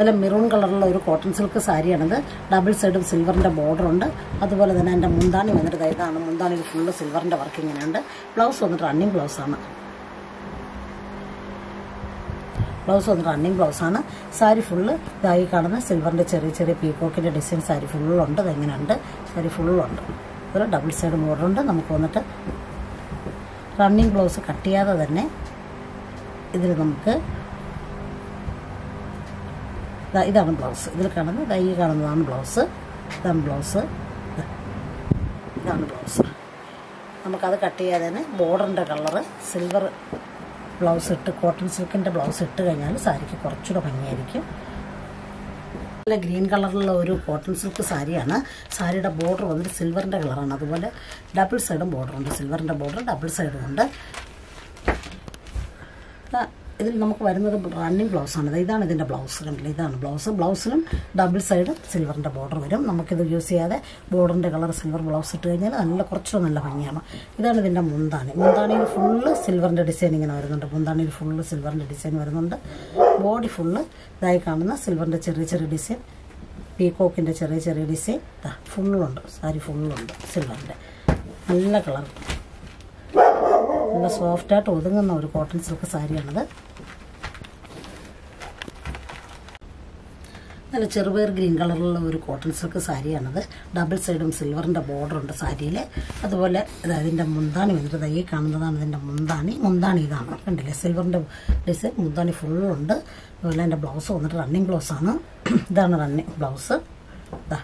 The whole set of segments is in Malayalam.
നല്ല മെറൂൺ കളറുള്ള ഒരു കോട്ടൺ സിൽക്ക് സാരിയാണിത് ഡബിൾ സൈഡും സിൽവറിൻ്റെ ബോർഡർ ഉണ്ട് അതുപോലെ തന്നെ എൻ്റെ മുന്താണി വന്നിട്ട് ദാ ഇതാണ് മുന്താണിയിൽ ഫുള്ള് സിൽവറിൻ്റെ വർക്ക് ഇങ്ങനെയുണ്ട് ബ്ലൗസ് വന്നിട്ട് റണ്ണിങ് ബ്ലൗസാണ് ബ്ലൗസ് വന്നിട്ട് റണ്ണിങ് ബ്ലൗസാണ് സാരി ഫുള്ള് ഇതായി കാണുന്ന സിൽവറിൻ്റെ ചെറിയ ചെറിയ പീക്കോക്കിൻ്റെ ഡിസൈൻ സാരി ഫുള്ളുണ്ട് ഇതെങ്ങനെയുണ്ട് സാരി ഫുള്ളുണ്ട് ഒരു ഡബിൾ സൈഡ് ബോർഡർ ഉണ്ട് നമുക്ക് വന്നിട്ട് റണ്ണിങ് ബ്ലൗസ് കട്ട് ചെയ്യാതെ തന്നെ ഇതിൽ നമുക്ക് ദാ ഇതാണ് ബ്ലൗസ് ഇതിൽ കാണുന്നത് ദാ ഈ കാണുന്നതാണ് ബ്ലൗസ് ഇതാണ് ബ്ലൗസ് ദാ ഇതാണ് ബ്ലൗസ് നമുക്കത് കട്ട് ചെയ്യാതെ തന്നെ ബോർഡറിൻ്റെ കളറ് സിൽവർ ബ്ലൗസ് ഇട്ട് കോട്ടൺ സിൽക്കിൻ്റെ ബ്ലൗസ് ഇട്ട് കഴിഞ്ഞാൽ സാരിക്ക് കുറച്ചുകൂടെ ഭംഗിയായിരിക്കും നല്ല ഗ്രീൻ കളറിലുള്ള ഒരു കോട്ടൺ സിൽക്ക് സാരിയാണ് സാരിയുടെ ബോർഡർ വന്നിട്ട് സിൽവറിൻ്റെ കളറാണ് അതുപോലെ ഡബിൾ സൈഡും ബോർഡർ ഉണ്ട് സിൽവറിൻ്റെ ബോർഡർ ഡബിൾ സൈഡും ഉണ്ട് ദാ ഇതിൽ നമുക്ക് വരുന്നത് റണ്ണിങ് ബ്ലൗസാണ് ദാ ഇതാണ് ഇതിൻ്റെ ബ്ലൗസ് കണ്ടില്ല ഇതാണ് ബ്ലൗസ് ബ്ലൗസിലും ഡബിൾ സൈഡ് സിൽവറിൻ്റെ ബോർഡർ വരും നമുക്കിത് യൂസ് ചെയ്യാതെ ബോർഡറിൻ്റെ കളർ സിൽവർ ബ്ലൗസ് ഇട്ട് കഴിഞ്ഞാൽ നല്ല കുറച്ചുകൂടെ നല്ല ഭംഗിയാണ് ഇതാണ് ഇതിൻ്റെ മുന്താണി മുന്താണിയിൽ ഫുള്ള് സിൽവറിൻ്റെ ഡിസൈൻ ഇങ്ങനെ വരുന്നുണ്ട് മുന്താണിയിൽ ഫുള്ള് സിൽവറിൻ്റെ ഡിസൈൻ വരുന്നുണ്ട് ബോഡി ഫുള്ള് ഇതായി കാണുന്ന സിൽവറിൻ്റെ ചെറിയ ചെറിയ ഡിസൈൻ പീകോക്കിൻ്റെ ചെറിയ ചെറിയ ഡിസൈൻ ഇതാ ഫുള്ളുണ്ട് സാരി ഫുള്ളുണ്ട് സിൽവറിൻ്റെ നല്ല കളർ നല്ല സോഫ്റ്റായിട്ട് ഒതുങ്ങുന്ന ഒരു കോട്ടൺ സിൽക്ക് സാരിയാണിത് നല്ല ചെറുപയർ ഗ്രീൻ കളറിലുള്ള ഒരു കോട്ടൺ സിൽക്ക് സാരിയാണിത് ഡബിൾ സൈഡും സിൽവറിൻ്റെ ബോർഡർ ഉണ്ട് സാരിയിൽ അതുപോലെ ഇത് അതിൻ്റെ മുന്താണി വന്നിട്ട് ദൈ കാണുന്നതാണ് ഇതിൻ്റെ മുന്താണി മുന്താണി ഇതാണ് കണ്ടില്ലേ സിൽവറിൻ്റെ ഡിസൈൻ മുന്താണി ഫുള്ളുണ്ട് അതുപോലെ എൻ്റെ ബ്ലൗസ് വന്നിട്ട് റണ്ണിങ് ബ്ലൗസാണ് ഇതാണ് റണ്ണിങ് ബ്ലൗസ് ഇതാ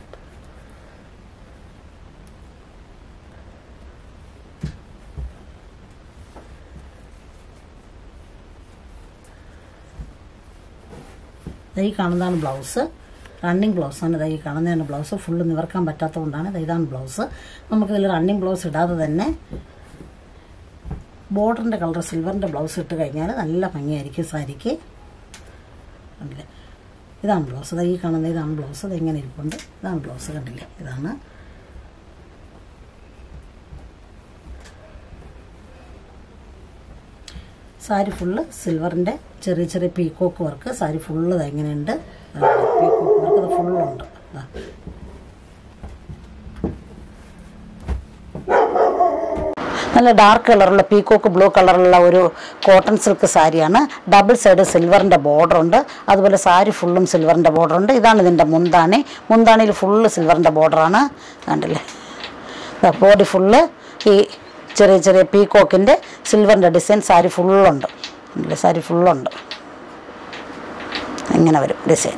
ഈ കാണുന്നതാണ് ബ്ലൗസ് റണ്ണിങ് ബ്ലൗസാണ് ഇതാ ഈ കാണുന്നതാണ് ബ്ലൗസ് ഫുള്ള് നിവർക്കാൻ പറ്റാത്തതുകൊണ്ടാണ് ദാ ഇതാണ് ബ്ലൗസ് നമുക്കിതിൽ റണ്ണിങ് ബ്ലൗസ് ഇടാതെ തന്നെ ബോർഡറിൻ്റെ കളർ സിൽവറിൻ്റെ ബ്ലൗസ് ഇട്ട് കഴിഞ്ഞാൽ നല്ല ഭംഗിയായിരിക്കും സാരിക്ക് കണ്ടില്ലേ ഇതാണ് ബ്ലൗസ് ഇതാ ഈ കാണുന്ന ഇതാണ് ബ്ലൗസ് ഇത് എങ്ങനെ ഇരിപ്പുണ്ട് ഇതാണ് ബ്ലൗസ് കണ്ടില്ലേ ഇതാണ് സാരി ഫുള്ള് സിൽവറിൻ്റെ ചെറിയ ചെറിയ പീക്കോക്ക് വർക്ക് സാരി ഫുള്ള് എങ്ങനെയുണ്ട് പീക്കോക്ക് വർക്ക് അത് ഫുള്ളുണ്ട് നല്ല ഡാർക്ക് കളറുള്ള പീക്കോക്ക് ബ്ലൂ കളറുള്ള ഒരു കോട്ടൺ സിൽക്ക് സാരിയാണ് ഡബിൾ സൈഡ് സിൽവറിൻ്റെ ബോർഡർ ഉണ്ട് അതുപോലെ സാരി ഫുള്ളും സിൽവറിൻ്റെ ബോർഡർ ഉണ്ട് ഇതാണ് ഇതിൻ്റെ മുന്താണി മുന്താണിയിൽ ഫുള്ള് സിൽവറിൻ്റെ ബോർഡറാണ് കണ്ടില്ലേ ബോഡി ഫുള്ള് ഈ ചെറിയ ചെറിയ പീക്കോക്കിൻ്റെ സിൽവറിൻ്റെ ഡിസൈൻ സാരി ഫുള്ളുണ്ട് കണ്ടില്ലേ സാരി ഫുള്ളുണ്ട് ഇങ്ങനെ വരും ഡിസൈൻ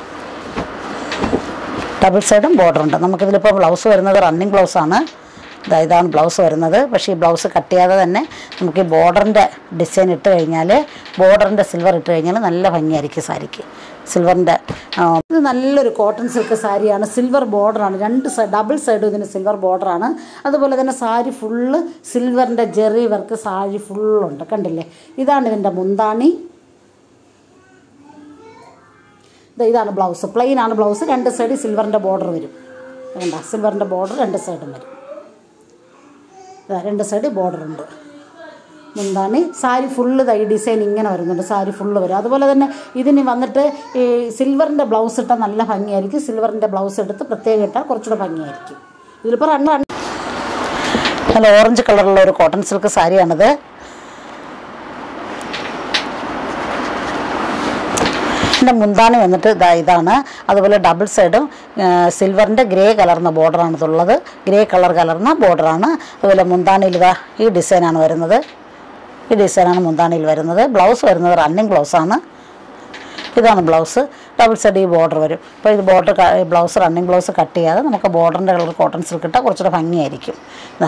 ഡബിൾ സൈഡും ബോർഡർ ഉണ്ട് നമുക്കിതിലിപ്പോൾ ബ്ലൗസ് വരുന്നത് റണ്ണിങ് ബ്ലൗസാണ് ഇതാ ഇതാണ് ബ്ലൗസ് വരുന്നത് പക്ഷേ ഈ ബ്ലൗസ് കട്ട് ചെയ്യാതെ തന്നെ നമുക്ക് ഈ ബോർഡറിൻ്റെ ഡിസൈൻ ഇട്ട് കഴിഞ്ഞാൽ ബോർഡറിൻ്റെ സിൽവർ ഇട്ട് കഴിഞ്ഞാൽ നല്ല ഭംഗിയായിരിക്കും സാരിക്ക് സിൽവറിൻ്റെ ഇത് നല്ലൊരു കോട്ടൺ സിൽക്ക് സാരിയാണ് സിൽവർ ബോർഡറാണ് രണ്ട് സൈഡ് ഡബിൾ സൈഡും ഇതിന് സിൽവർ ബോർഡറാണ് അതുപോലെ തന്നെ സാരി ഫുള്ള് സിൽവറിൻ്റെ ജെറി വർക്ക് സാരി ഫുള്ളുണ്ട് കണ്ടില്ലേ ഇതാണ് ഇതിൻ്റെ മുന്താണി ദേ ഇതാണ് ബ്ലൗസ് പ്ലെയിൻ ആണ് ബ്ലൗസ് രണ്ട് സൈഡ് സിൽവറിൻ്റെ ബോർഡർ വരും വേണ്ട സിൽവറിൻ്റെ ബോർഡർ രണ്ട് സൈഡും വരും ദാ രണ്ട് സൈഡ് ബോർഡർ ഉണ്ട് മുന്താണി സാരി ഫുള്ള് ഈ ഡിസൈൻ ഇങ്ങനെ വരുന്നുണ്ട് സാരി ഫുള്ള് വരും അതുപോലെ തന്നെ ഇതിന് വന്നിട്ട് ഈ സിൽവറിൻ്റെ ബ്ലൗസ് ഇട്ടാൽ നല്ല ഭംഗിയായിരിക്കും സിൽവറിൻ്റെ ബ്ലൗസ് എടുത്ത് പ്രത്യേകം ഇട്ടാൽ കുറച്ചുകൂടെ ഭംഗിയായിരിക്കും ഇതിലിപ്പോൾ റണ്ണ് റണ്ണ് നല്ല ഓറഞ്ച് കളറുള്ള ഒരു കോട്ടൺ സിൽക്ക് സാരിയാണിത് ഇതിൻ്റെ മുന്താണി വന്നിട്ട് ഇതാ ഇതാണ് അതുപോലെ ഡബിൾ സൈഡും സിൽവറിൻ്റെ ഗ്രേ കലർന്ന ബോർഡറാണ് ഇതുള്ളത് ഗ്രേ കളർ കലർന്ന ബോർഡറാണ് അതുപോലെ മുന്താണിയിൽ ഇതാ ഈ ഡിസൈനാണ് വരുന്നത് ഈ ഡിസൈനാണ് മുന്താണിയിൽ വരുന്നത് ബ്ലൗസ് വരുന്നത് റണ്ണിങ് ബ്ലൗസാണ് ഇതാണ് ബ്ലൗസ് ഡബിൾ സൈഡ് ഈ ബോർഡർ വരും അപ്പോൾ ഇത് border blouse running blouse cut ചെയ്യാതെ നമുക്ക് ബോർഡറിൻ്റെ കളർ കോട്ടൺ സിൽക്ക് ഇട്ടാൽ കുറച്ചുകൂടെ ഭംഗിയായിരിക്കും ഇതാ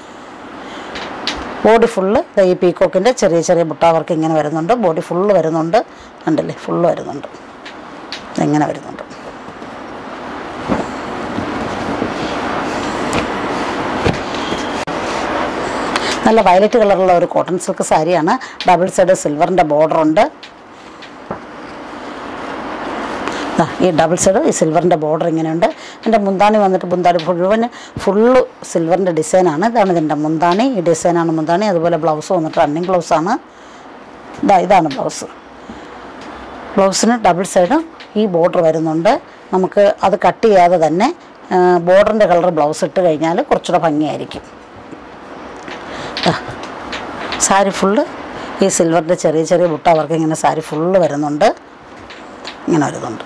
ബോഡി ഫുള്ള് ഈ പീക്കോക്കിൻ്റെ ചെറിയ ചെറിയ ബുട്ടാ വർക്ക് ഇങ്ങനെ വരുന്നുണ്ട് ബോഡി ഫുള്ള് വരുന്നുണ്ട് കണ്ടില്ലേ ഫുള്ള് വരുന്നുണ്ട് ഇങ്ങനെ വരുന്നുണ്ട് നല്ല വയലറ്റ് കളറുള്ള ഒരു കോട്ടൺ സിൽക്ക് സാരിയാണ് ഡബിൾ സൈഡ് സിൽവറിൻ്റെ ബോർഡർ ഉണ്ട് ദാ ഈ ഡബിൾ സൈഡ് ഈ സിൽവറിൻ്റെ ബോർഡർ ഇങ്ങനെയുണ്ട് എൻ്റെ മുന്താണി വന്നിട്ട് മുന്താണി മുഴുവൻ ഫുള്ള് സിൽവറിൻ്റെ ഡിസൈനാണ് ഇതാണ് ഇതിൻ്റെ മുന്താണി ഈ ഡിസൈനാണ് മുന്താണി അതുപോലെ ബ്ലൗസ് വന്നിട്ട് റണ്ണിങ് ബ്ലൗസാണ് ഇതാ ഇതാണ് ബ്ലൗസ് ബ്ലൗസിന് ഡബിൾ സൈഡ് ഈ ബോർഡർ വരുന്നുണ്ട് നമുക്ക് അത് കട്ട് ചെയ്യാതെ തന്നെ ബോർഡറിൻ്റെ കളർ ബ്ലൗസ് ഇട്ട് കഴിഞ്ഞാൽ കുറച്ചുകൂടെ ഭംഗിയായിരിക്കും ദാ, സാരി ഫുള്ള് ഈ സിൽവറിൻ്റെ ചെറിയ ചെറിയ ബുട്ട വർക്ക് ഇങ്ങനെ സാരി ഫുള്ള് വരുന്നുണ്ട് ഇങ്ങനെ വരുന്നുണ്ട്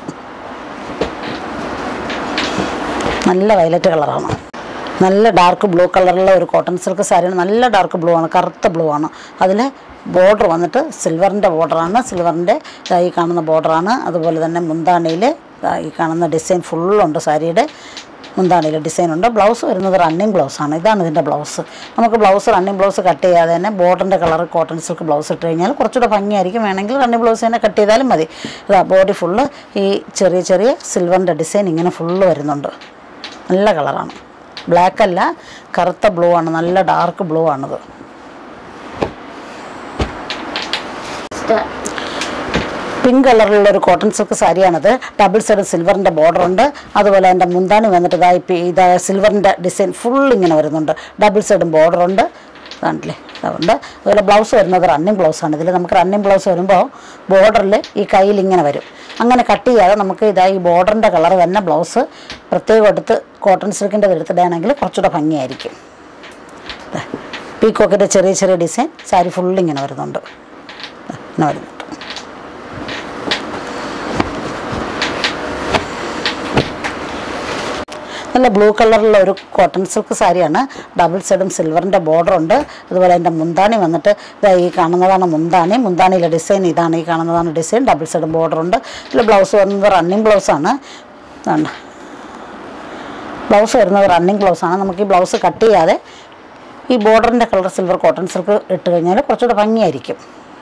നല്ല വയലറ്റ് കളറാണ് നല്ല ഡാർക്ക് ബ്ലൂ കളറുള്ള ഒരു കോട്ടൺ സിൽക്ക് സാരിയാണ് നല്ല ഡാർക്ക് ബ്ലൂ ആണ് കറുത്ത ബ്ലൂ ആണ് അതിൽ ബോർഡർ വന്നിട്ട് സിൽവറിൻ്റെ ബോർഡറാണ് സിൽവറിൻ്റെ ഈ കാണുന്ന ബോർഡറാണ് അതുപോലെ തന്നെ മുന്താണിയിൽ ഈ കാണുന്ന ഡിസൈൻ ഫുള്ളുണ്ട് സാരിയുടെ മുന്താണിയിൽ ഡിസൈൻ ഉണ്ട് ബ്ലൗസ് വരുന്നത് റണ്ണിങ് ബ്ലൗസാണ് ഇതാണ് ഇതിൻ്റെ ബ്ലൗസ് നമുക്ക് ബ്ലൗസ് റണ്ണിങ് ബ്ലൗസ് കട്ട് ചെയ്യാതെ തന്നെ ബോർഡറിൻ്റെ കളർ കോട്ടൺ സിൽക്ക് ബ്ലൗസ് ഇട്ട് കഴിഞ്ഞാൽ കുറച്ചുകൂടെ ഭംഗിയായിരിക്കും വേണമെങ്കിൽ റണ്ണിങ് ബ്ലൗസ് തന്നെ കട്ട് ചെയ്താലും മതി ഇതാ ബോഡി ഫുള്ള് ഈ ചെറിയ ചെറിയ സിൽവറിൻ്റെ ഡിസൈൻ ഇങ്ങനെ ഫുള്ള് വരുന്നുണ്ട് നല്ല കളറാണ് ബ്ലാക്ക് അല്ല കറുത്ത ബ്ലൂ ആണ് നല്ല ഡാർക്ക് ബ്ലൂ ആണിത് പിങ്ക് കളറിലുള്ള ഒരു കോട്ടൺ സിൽക്ക് സാരിയാണിത് ഡബിൾ സൈഡ് സിൽവറിൻ്റെ ബോർഡർ ഉണ്ട് അതുപോലെ അതിൻ്റെ മുന്താണി വന്നിട്ട് ഇതാ ഇപ്പം ഇതാ സിൽവറിൻ്റെ ഡിസൈൻ ഫുൾ ഇങ്ങനെ വരുന്നുണ്ട് ഡബിൾ സൈഡും ബോർഡർ ഉണ്ട് കാണില്ലേ അതുകൊണ്ട് അതുപോലെ ബ്ലൗസ് വരുന്നത് റണ്ണിങ് ബ്ലൗസാണ് ഇതിൽ നമുക്ക് റണ്ണിങ് ബ്ലൗസ് വരുമ്പോൾ ബോർഡറിൽ ഈ കയ്യിൽ ഇങ്ങനെ വരും അങ്ങനെ കട്ട് ചെയ്യാതെ നമുക്ക് ഇതാ ഈ ബോർഡറിൻ്റെ കളർ തന്നെ ബ്ലൗസ് പ്രത്യേകം എടുത്ത് കോട്ടൺ സിൽക്കിൻ്റെ എടുത്തിടുകയാണെങ്കിൽ കുറച്ചുകൂടെ ഭംഗിയായിരിക്കും ദാ, പീക്കോക്കിൻ്റെ ചെറിയ ചെറിയ ഡിസൈൻ സാരി ഫുൾ ഇങ്ങനെ വരുന്നുണ്ട് ദാ, ഇങ്ങനെ വരുന്നുണ്ട് നല്ല ബ്ലൂ കളറിലുള്ള ഒരു കോട്ടൺ സിൽക്ക് സാരിയാണ് ഡബിൾ സൈഡും സിൽവറിൻ്റെ ബോർഡർ ഉണ്ട് അതുപോലെ അതിൻ്റെ മുന്താണി വന്നിട്ട് ദാ ഈ കാണുന്നതാണ് മുന്താണി മുന്താണിയിലെ ഡിസൈൻ ഇതാണ് ഈ കാണുന്നതാണ് ഡിസൈൻ ഡബിൾ സൈഡും ബോർഡർ ഉണ്ട് ഇതിൽ ബ്ലൗസ് വരുന്നത് റണ്ണിങ് ബ്ലൗസാണ് ഇതാണ് ബ്ലൗസ് വരുന്നത് റണ്ണിങ് ബ്ലൗസാണ് നമുക്ക് ഈ ബ്ലൗസ് കട്ട് ചെയ്യാതെ ഈ ബോർഡറിൻ്റെ കളർ സിൽവർ കോട്ടൺ സിൽക്ക് ഇട്ട് കഴിഞ്ഞാൽ കുറച്ചുകൂടെ ഭംഗിയായിരിക്കും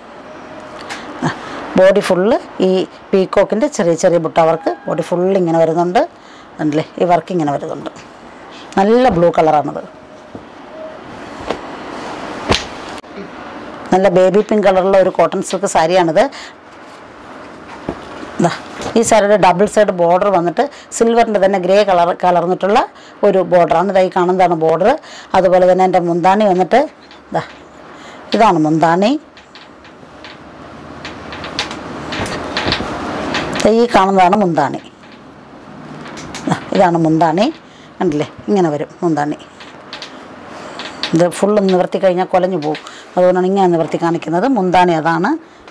ബോഡി ഫുള്ള് ഈ പീക്കോക്കിൻ്റെ ചെറിയ ചെറിയ ബുട്ട വർക്ക് ബോഡി ഫുള്ള് ഇങ്ങനെ വരുന്നുണ്ട് ഉണ്ടല്ലേ ഈ വർക്ക് ഇങ്ങനെ വരുന്നുണ്ട് നല്ല ബ്ലൂ കളറാണത് നല്ല ബേബി പിങ്ക് കളറുള്ള ഒരു കോട്ടൺ സിൽക്ക് സാരിയാണിത് ദാ, ഈ സാരിയുടെ ഡബിൾ സൈഡ് ബോർഡർ വന്നിട്ട് സിൽവറിൻ്റെ തന്നെ ഗ്രേ കളർ കലർന്നിട്ടുള്ള ഒരു ബോർഡറാണ് ഇതായി കാണുന്നതാണ് ബോർഡർ അതുപോലെ തന്നെ എൻ്റെ മുന്താണി വന്നിട്ട് ദാ ഇതാണ് മുന്താണി ദാ ഈ കാണുന്നതാണ് മുന്താണി ദാ ഇതാണ് മുന്താണി കണ്ടില്ലേ ഇങ്ങനെ വരും മുന്താണി ഇത് ഫുള്ള് നിവർത്തി കഴിഞ്ഞാൽ കുലഞ്ഞു പോകും അതുകൊണ്ടാണ് ഇങ്ങനെ നിവർത്തി കാണിക്കുന്നത് മുന്താണി അതാണ്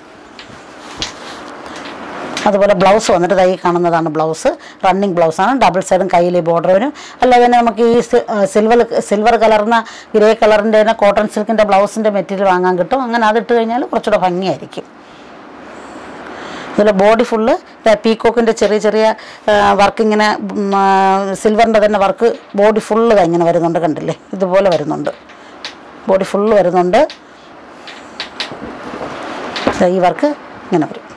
അതുപോലെ ബ്ലൗസ് വന്നിട്ട് തൈ കാണുന്നതാണ് ബ്ലൗസ് റണ്ണിങ് ബ്ലൗസാണ് ഡബിൾ സൈഡും കയ്യിൽ ബോർഡർ വരും അല്ലാതെ തന്നെ നമുക്ക് ഈ സിൽവർ സിൽവർ കളർന്ന ഗ്രേ കളറിൻ്റെ തന്നെ കോട്ടൺ സിൽക്കിൻ്റെ ബ്ലൗസിൻ്റെ മെറ്റീരിയൽ വാങ്ങാൻ കിട്ടും അങ്ങനെ അതിട്ട് കഴിഞ്ഞാൽ കുറച്ചുകൂടെ ഭംഗിയായിരിക്കും അതുപോലെ ബോഡി ഫുള്ള് പീക്കോക്കിൻ്റെ ചെറിയ ചെറിയ വർക്ക് ഇങ്ങനെ സിൽവറിൻ്റെ തന്നെ വർക്ക് ബോഡി ഫുള്ള് ഇങ്ങനെ വരുന്നുണ്ട് കണ്ടില്ലേ ഇതുപോലെ വരുന്നുണ്ട് ബോഡി ഫുള്ള് വരുന്നുണ്ട് ദാ ഈ വർക്ക് ഇങ്ങനെ വരും